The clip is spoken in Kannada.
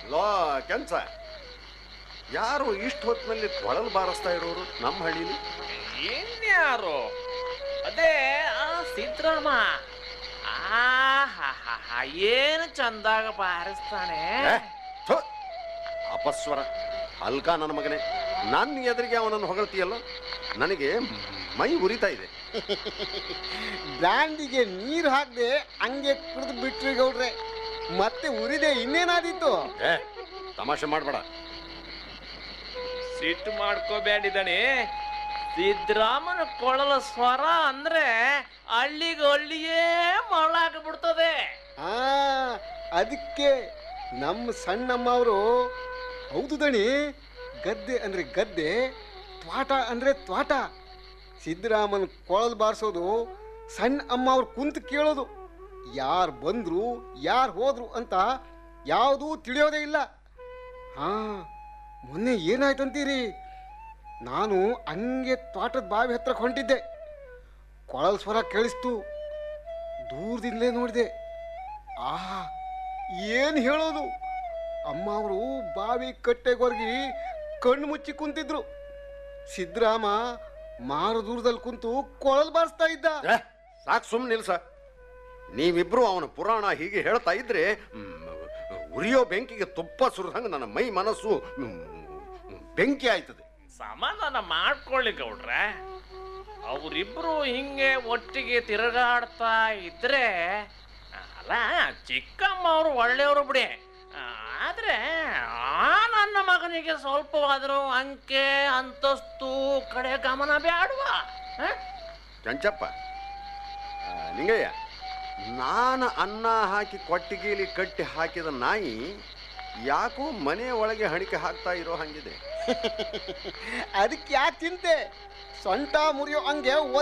ಲೋ ಕೆಂಚ ಯಾರು ಇಷ್ಟು ಹೊತ್ತಿನಲ್ಲಿ ಕೊಳಲು ಬಾರಿಸ್ತಾ ಇರೋರು ನಮ್ಮ ಹಳ್ಳಿಲಿ ಇನ್ಯಾರು ಅದೇ ಆ ಸಿದ್ರಾಮ ಆಹಾಹಾಹಾ, ಏನು ಚಂದಾಗ ಬಾರಿಸ್ತಾನೆ ಏ, ಥು, ಅಪಸ್ವರ ಅಲ್ಕ ನನ್ನ ಮಗನೇ ನನ್ನ ಎದುರಿಗೆ ಅವನನ್ನು ಹೊಗಳ್ತೀಯಲ್ಲ ನನಗೆ ಮೈ ಉರಿತಾ ಇದೆ ಬ್ರ್ಯಾಂಡಿಗೆ ನೀರು ಹಾಕದೆ ಹಂಗೆ ಕುಡಿದು ಬಿಟ್ರಿ ಗೌಡ್ರೆ ಮತ್ತೆ ಉರಿದೆ ಇನ್ನೇನಾದೀತು ಏ ತಮಾಷೆ ಮಾಡಬೇಡ ಸಿಟ್ಟು ಮಾಡ್ಕೋಬೇಡಿದಣಿ ಸಿದ್ರಾಮನ ಕೊಳಲ ಸ್ವರ ಅಂದ್ರೆ ಹಳ್ಳಿಗೆ ಹಳ್ಳಿಯೇ ಮರಳಾಗ್ಬಿಡ್ತದೆ ಆ ಅದಕ್ಕೆ ನಮ್ಮ ಸಣ್ಣಮ್ಮ ಅವರು ಹೌದು ದಣಿ ಗದ್ದೆ ಅಂದ್ರೆ ಗದ್ದೆ ತ್ವಾಟ ಅಂದ್ರೆ ತ್ವಾಟ ಸಿದ್ದರಾಮನ್ ಕೊಳಲು ಬಾರಿಸೋದು ಸಣ್ಣ ಅಮ್ಮ ಅವ್ರು ಕುಂತು ಕೇಳೋದು ಯಾರು ಬಂದ್ರು ಯಾರು ಹೋದ್ರು ಅಂತ ಯಾವುದೂ ತಿಳಿಯೋದೇ ಇಲ್ಲ ಹಾ ಮೊನ್ನೆ ಏನಾಯ್ತಂತೀರಿ ನಾನು ಹಂಗೆ ತ್ವಾಟದ ಬಾವಿ ಹತ್ರಕ್ಕೆ ಹೊಂಟಿದ್ದೆ ಕೊಳಲ್ ಸ್ವರ ಕೇಳಿಸ್ತು ದೂರದಿಂದಲೇ ನೋಡಿದೆ ಆಹಾ ಏನು ಹೇಳೋದು ಅಮ್ಮ ಅವರು ಬಾವಿ ಕಟ್ಟೆಗೊರ್ಗಿ ಕಣ್ಣು ಮುಚ್ಚಿ ಕುಂತಿದ್ರು ಸಿದ್ದರಾಮ ಮಾರು ದೂರದಲ್ಲಿ ಕುಂತು ಕೊಳಲ್ ಬಾರಿಸ್ತಾ ಇದ್ದ ಏ ಸಾಕು ಸುಮ್ಮನೆ ನಿಲ್ಸ ನೀವಿಬ್ರು ಅವನ ಪುರಾಣ ಹೀಗೆ ಹೇಳ್ತಾ ಇದ್ರೆ ಮ್, ಉರಿಯೋ ಬೆಂಕಿಗೆ ತುಪ್ಪ ಸುರಿದಂಗೆ ನನ್ನ ಮೈ ಮನಸ್ಸು ಮ್, ಬೆಂಕಿ ಆಯ್ತದೆ ಸಮಾಧಾನ ಮಾಡ್ಕೊಳ್ಳಿ ಗೌಡ್ರೆ ಅವರಿಬ್ರು ಹಿಂಗೆ ಒಟ್ಟಿಗೆ ತಿರುಗಾಡ್ತಾ ಇದ್ರೆ ಅಲ್ಲ ಚಿಕ್ಕಮ್ಮ ಅವರು ಒಳ್ಳೆಯವರು ಬಿಡಿ ಆದ್ರೆ ಆ ನನ್ನ ಮಗನಿಗೆ ಸ್ವಲ್ಪವಾದರೂ ಅಂಕೆ ಅಂತಸ್ತು ಕಡೆ ಗಮನ ಬೇಡವಾ ಚಂಚಪ್ಪ ಆ, ನಿಂಗಯ್ಯ ನಾನು ಅನ್ನ ಹಾಕಿ ಕೊಟ್ಟಿಗೆಯಲ್ಲಿ ಕಟ್ಟಿ ಹಾಕಿದ ನಾಯಿ ಯಾಕೋ ಮನೆ ಒಳಗೆ ಹಣಿಕೆ ಹಾಕ್ತಾ ಇರೋ ಹಂಗಿದೆ ಅದಕ್ಕೆ ಯಾಕೆ ಚಿಂತೆ ಸೊಂಟ ಮುರಿಯೋ ಹಂಗೆ